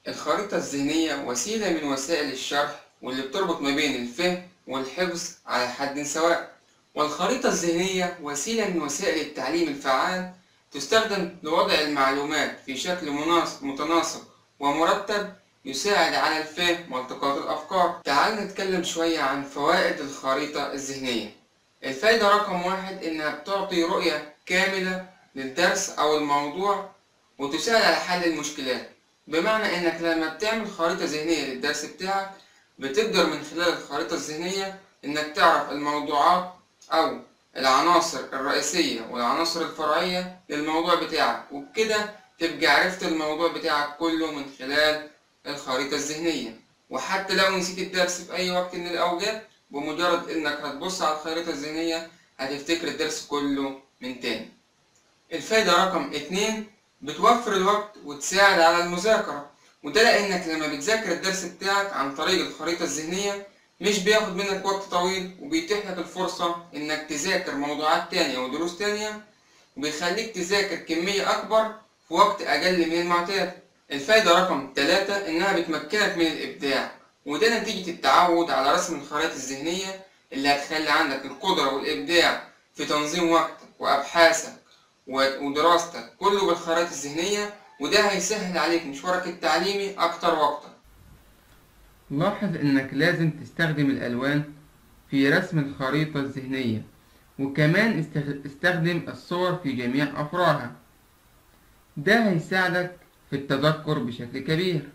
الخريطة الذهنية وسيلة من وسائل الشرح واللي بتربط ما بين الفهم والحفظ على حد سواء والخريطة الذهنية وسيلة من وسائل التعليم الفعال تستخدم لوضع المعلومات في شكل مناسب متناسق ومرتب يساعد على الفهم والتقاط الأفكار تعال نتكلم شوية عن فوائد الخريطة الذهنية الفايدة رقم واحد إنها بتعطي رؤية كاملة للدرس أو الموضوع وتساعد على حل المشكلات بمعنى إنك لما بتعمل خريطة ذهنية للدرس بتاعك بتقدر من خلال الخريطة الذهنية إنك تعرف الموضوعات أو العناصر الرئيسية والعناصر الفرعية للموضوع بتاعك وبكده تبقى عرفت الموضوع بتاعك كله من خلال الخريطة الذهنية وحتى لو نسيت الدرس في أي وقت من الأوقات بمجرد إنك هتبص على الخريطة الذهنية هتفتكر الدرس كله من تاني الفايدة رقم اتنين بتوفر الوقت وتساعد على المذاكرة وده لأنك لما بتذاكر الدرس بتاعك عن طريق الخريطة الذهنية مش بياخد منك وقت طويل وبيتيح لك الفرصة إنك تذاكر موضوعات تانية ودروس تانية وبيخليك تذاكر كمية أكبر في وقت أقل من المعتاد الفايدة رقم تلاتة إنها بتمكنك من الإبداع وده نتيجة التعود على رسم الخرائط الذهنية اللي هتخلي عندك القدرة والإبداع في تنظيم وقتك وأبحاثك ودراستك كله بالخرائط الذهنية وده هيسهل عليك مشوارك التعليمي أكتر وأكتر لاحظ إنك لازم تستخدم الألوان في رسم الخريطة الذهنية وكمان استخدم الصور في جميع أفراعها ده هيساعدك في التذكر بشكل كبير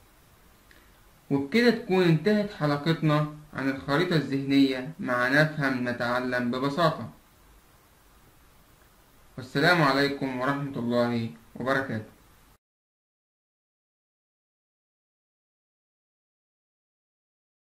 وبكده تكون انتهت حلقتنا عن الخريطة الذهنية مع نفهم نتعلم ببساطة والسلام عليكم ورحمة الله وبركاته